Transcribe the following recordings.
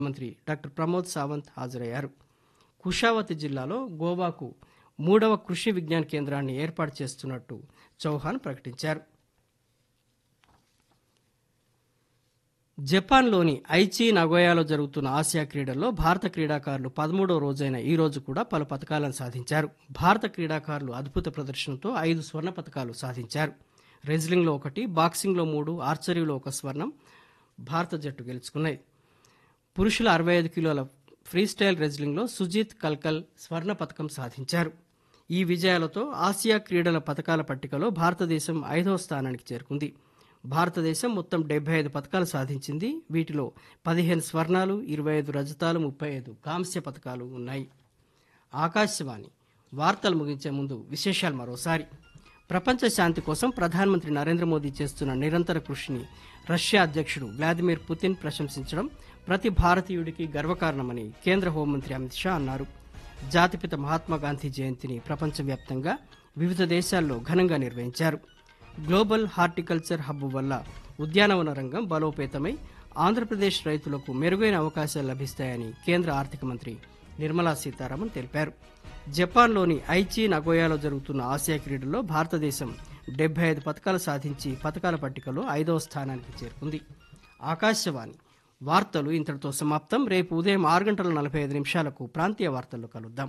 మంత్రి డాక్టర్ ప్రమోద్ సావంత్ హాజరయ్యారు కుషావతి జిల్లాలో గోవాకు మూడవ కృషి విజ్ఞాన కేంద్రాన్ని ఏర్పాటు చేస్తున్నట్టు చౌహాన్ ప్రకటించారు జపాన్లోని ఐచి నగోయాలో జరుగుతున్న ఆసియా క్రీడల్లో భారత క్రీడాకారులు పదమూడవ రోజైన ఈ రోజు కూడా పలు పథకాలను సాధించారు భారత క్రీడాకారులు అద్భుత ప్రదర్శనతో ఐదు స్వర్ణ పథకాలు సాధించారు రెజ్లింగ్లో ఒకటి బాక్సింగ్లో మూడు ఆర్చరీలో ఒక స్వర్ణం భారత జట్టు గెలుచుకున్నాయి పురుషుల అరవై ఐదు కిలోల ఫ్రీస్టైల్ రెజ్లింగ్లో సుజీత్ కల్కల్ స్వర్ణ పథకం సాధించారు ఈ విజయాలతో ఆసియా క్రీడల పథకాల పట్టికలో భారతదేశం ఐదవ స్థానానికి చేరుకుంది భారతదేశం మొత్తం డెబ్బై ఐదు పథకాలు సాధించింది వీటిలో పదిహేను స్వర్ణాలు ఇరవై ఐదు రజతాలు ముప్పై ఐదు కాంస్య పథకాలు ఉన్నాయి ఆకాశవాణి వార్తలు ముగించే ముందు విశేషాలు మరోసారి ప్రపంచ శాంతి కోసం ప్రధానమంత్రి నరేంద్ర మోదీ చేస్తున్న నిరంతర కృషిని రష్యా అధ్యక్షుడు వ్లాదిమిర్ పుతిన్ ప్రశంసించడం ప్రతి భారతీయుడికి గర్వకారణమని కేంద్ర హోంమంత్రి అమిత్ షా అన్నారు జాతిపిత మహాత్మా గాంధీ జయంతిని ప్రపంచవ్యాప్తంగా వివిధ దేశాల్లో ఘనంగా నిర్వహించారు గ్లోబల్ హార్టికల్చర్ హబ్ వల్ల ఉద్యానవన రంగం బలోపేతమై ఆంధ్రప్రదేశ్ రైతులకు మెరుగైన అవకాశాలు లభిస్తాయని కేంద్ర ఆర్థిక మంత్రి నిర్మలా సీతారామన్ తెలిపారు జపాన్లోని ఐచి నగోయాలో జరుగుతున్న ఆసియా క్రీడల్లో భారతదేశం డెబ్బై ఐదు పథకాలు సాధించి పథకాల పట్టికలో ఐదవ స్థానానికి చేరుకుంది ఆకాశవాణి వార్తలు ఇంతటితో సమాప్తం రేపు ఉదయం ఆరు గంటల నలభై ఐదు నిమిషాలకు ప్రాంతీయ వార్తల్లో కలుద్దాం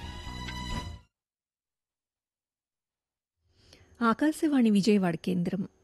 ఆకాశవాణి విజయవాడ కేంద్రం